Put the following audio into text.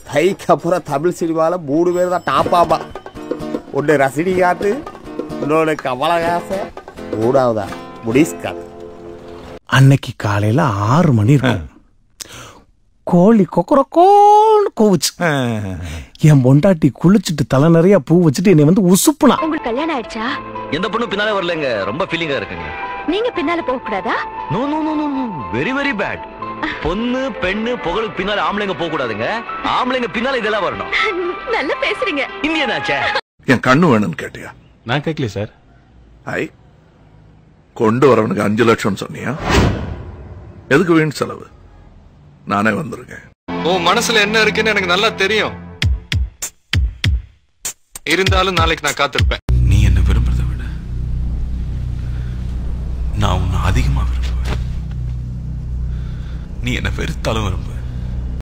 தைக்கு அப்புறம் தமிழ் சினிமாவில் மூணு பேர் தான் டாப்பாமா ஒன்று ரசினிகாந்த் இன்னொன்று கமலஹாசன் மூணாவதா முனிஸ்காந்த் அன்னைக்கு காலையில ஆறு மணி இருக்கும் கோழி கொக்கரக்கோன்னு கோவுச்சு என் பொண்டாட்டி குளிச்சுட்டு தலை நிறைய பூ வச்சுட்டு என்னை வந்து உசுப்புனா உங்களுக்கு கல்யாணம் ஆயிடுச்சா எந்த பொண்ணு பின்னாலே வரலங்க ரொம்ப ஃபீலிங்கா இருக்குங்க நீங்க பின்னால போக கூடாதா no no no no very very bad பொண்ணு பெண்ணு புகழுக்கு பின்னால ஆம்பளைங்க போக கூடாதுங்க ஆம்பளைங்க பின்னால இதெல்லாம் வரணும் நல்லா பேசுறீங்க இந்தியனாச்சே என் கண்ணு வேணும்னு கேட்டியா நான் கேட்கல சார் ஐ கொண்டு வரவனுக்கு அஞ்சு லட்சம் சொன்னியா எதுக்கு வீண் செலவு நானே வந்திருக்கேன் உன் மனசுல என்ன இருக்குன்னு எனக்கு நல்லா தெரியும் இருந்தாலும் நாளைக்கு நான் காத்திருப்பேன் நீ என்ன விரும்புறதை விட நான் உன்னை அதிகமா விரும்புவேன் நீ என்ன வெறுத்தாலும் விரும்புவேன்